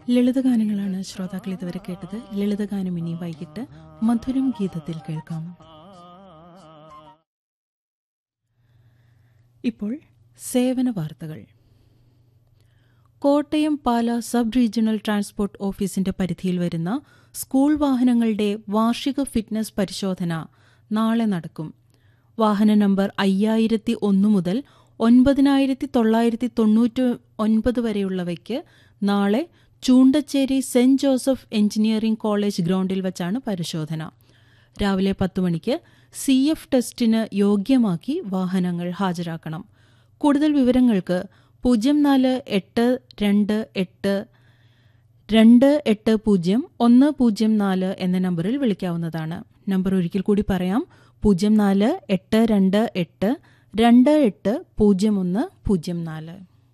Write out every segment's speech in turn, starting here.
ലളിതഗാനങ്ങളാണ് ശ്രോതാക്കൾ ഇതുവരെ കേട്ടത് ലളിതഗാനം ഇനി വൈകിട്ട് മധുരം ഗീതത്തിൽ കേൾക്കാം ഇപ്പോൾ സേവന വാർത്തകൾ Kottayam Pala sub regional transport ഓഫീസിന്റെ പരിധിയിൽ വരുന്ന സ്കൂൾ വാഹനങ്ങളുടെ വാർഷിക ഫിറ്റ്നസ് പരിശോധന നാളെ നടക്കും വാഹന നമ്പർ അയ്യായിരത്തി ഒന്ന് മുതൽ ഒൻപതിനായിരത്തി തൊള്ളായിരത്തി തൊണ്ണൂറ്റി ഒൻപത് വരെയുള്ളവയ്ക്ക് നാളെ Choondacherry Saint Joseph engineering college ഗ്രൗണ്ടിൽ വച്ചാണ് പരിശോധന രാവിലെ പത്ത് മണിക്ക് സി എഫ് ടെസ്റ്റിന് യോഗ്യമാക്കി വാഹനങ്ങൾ ഹാജരാക്കണം കൂടുതൽ വിവരങ്ങൾക്ക് പൂജ്യം നാല് എട്ട് രണ്ട് എട്ട് രണ്ട് എട്ട് പൂജ്യം ഒന്ന് പൂജ്യം നാല് എന്ന നമ്പറിൽ വിളിക്കാവുന്നതാണ് നമ്പർ ഒരിക്കൽ കൂടി പറയാം പൂജ്യം നാല് എട്ട് രണ്ട് എട്ട് രണ്ട് എട്ട് പൂജ്യം ഒന്ന് പൂജ്യം നാല്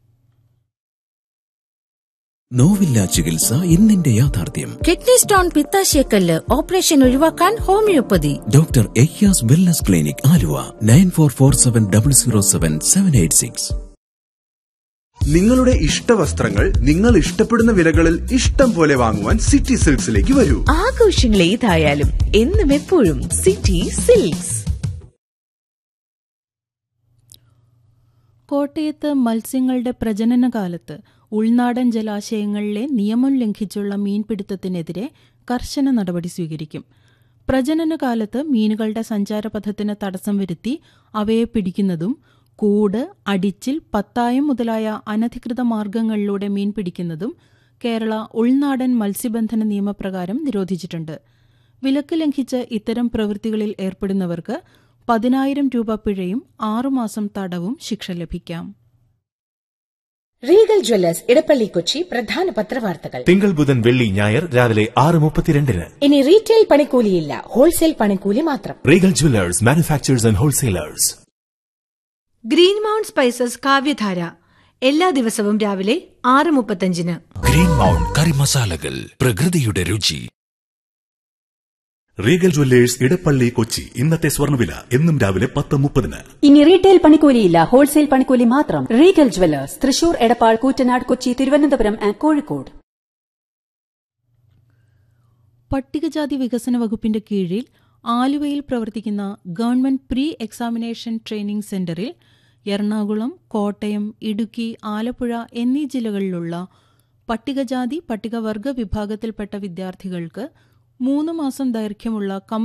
നോവില്ല ചികിത്സ ഇന്നിന്റെ യാഥാർത്ഥ്യം കിഡ്നി സ്റ്റോൺ പിത്താശയക്കല്ല് ഓപ്പറേഷൻ ഒഴിവാക്കാൻ homeopathy doctor Ayyas wellness clinic Aluva nine four four seven double zero seven seven eight six നിങ്ങളുടെ ഇഷ്ടവസ്ത്രങ്ങൾ നിങ്ങൾ ഇഷ്ടപ്പെടുന്ന വിലകളിൽ ഇഷ്ടം പോലെ വാങ്ങുവാൻ സിറ്റി സിൽക്സിലേക്ക് വരൂ ആഘോഷങ്ങൾ ഏതായാലും എന്നും എപ്പോഴും സിറ്റി സിൽക്സ് കോട്ടയത്ത് മത്സ്യങ്ങളുടെ പ്രജനനകാലത്ത് ഉൾനാടൻ ജലാശയങ്ങളിലെ നിയമം ലംഘിച്ചുള്ള മീൻപിടുത്തത്തിനെതിരെ കർശന നടപടി സ്വീകരിക്കും പ്രജനനകാലത്ത് മീനുകളുടെ സഞ്ചാരപഥത്തിന് തടസ്സം വരുത്തി അവയെ പിടിക്കുന്നതും കൂട് അടിച്ചിൽ പത്തായം മുതലായ അനധികൃത മാർഗങ്ങളിലൂടെ മീൻ പിടിക്കുന്നതും കേരള ഉൾനാടൻ മത്സ്യബന്ധന നിയമപ്രകാരം നിരോധിച്ചിട്ടുണ്ട് വിലക്ക് ലംഘിച്ച് ഇത്തരം പ്രവൃത്തികളിൽ ഏർപ്പെടുന്നവർക്ക് പതിനായിരം രൂപ പിഴയും ആറുമാസം തടവും ശിക്ഷ ലഭിക്കാം റീഗൽ ജ്വല്ലേഴ്സ് ഇടപ്പള്ളി കൊച്ചി പ്രധാന പത്രവാർത്തകൾ തിങ്കൾ ബുധൻ വെള്ളി ഞായർ രാവിലെ ആറ് മുപ്പത്തിരണ്ടിന് ഇനി റീറ്റെയിൽ പണിക്കൂലിയില്ല ഹോൾസെയിൽ പണിക്കൂലി മാത്രം Regal jewellers manufacturers and wholesalers green mount spices Kavyadhara എല്ലാ ദിവസവും രാവിലെ ആറ് മുപ്പത്തഞ്ചിന് ഗ്രീൻ മൗണ്ട് കറി മസാലകൾ പ്രകൃതിയുടെ രുചി റീഗൽ ജുവല്ലേഴ്സ് ഇടപ്പള്ളി കൊച്ചി ഇന്നത്തെ സ്വർണ്ണവില എന്നും രാവിലെ പത്ത് മുപ്പതിന് ഇനി റീറ്റെയിൽ പണിക്കൂലിയില്ല ഹോൾസെയിൽ പണിക്കൂലി മാത്രം Regal jewellers Thrissur Edappal Koottanad Kochi Thiruvananthapuram and Kozhikode പട്ടികജാതി വികസന വകുപ്പിന്റെ കീഴിൽ ആലുവയിൽ പ്രവർത്തിക്കുന്ന ഗവൺമെന്റ് പ്രീ എക്സാമിനേഷൻ ട്രെയിനിംഗ് സെന്ററിൽ എറണാകുളം കോട്ടയം ഇടുക്കി ആലപ്പുഴ എന്നീ ജില്ലകളിലുള്ള പട്ടികജാതി പട്ടികവർഗ വിഭാഗത്തിൽപ്പെട്ട വിദ്യാർത്ഥികൾക്ക് മൂന്ന് മാസം ദൈർഘ്യമുള്ള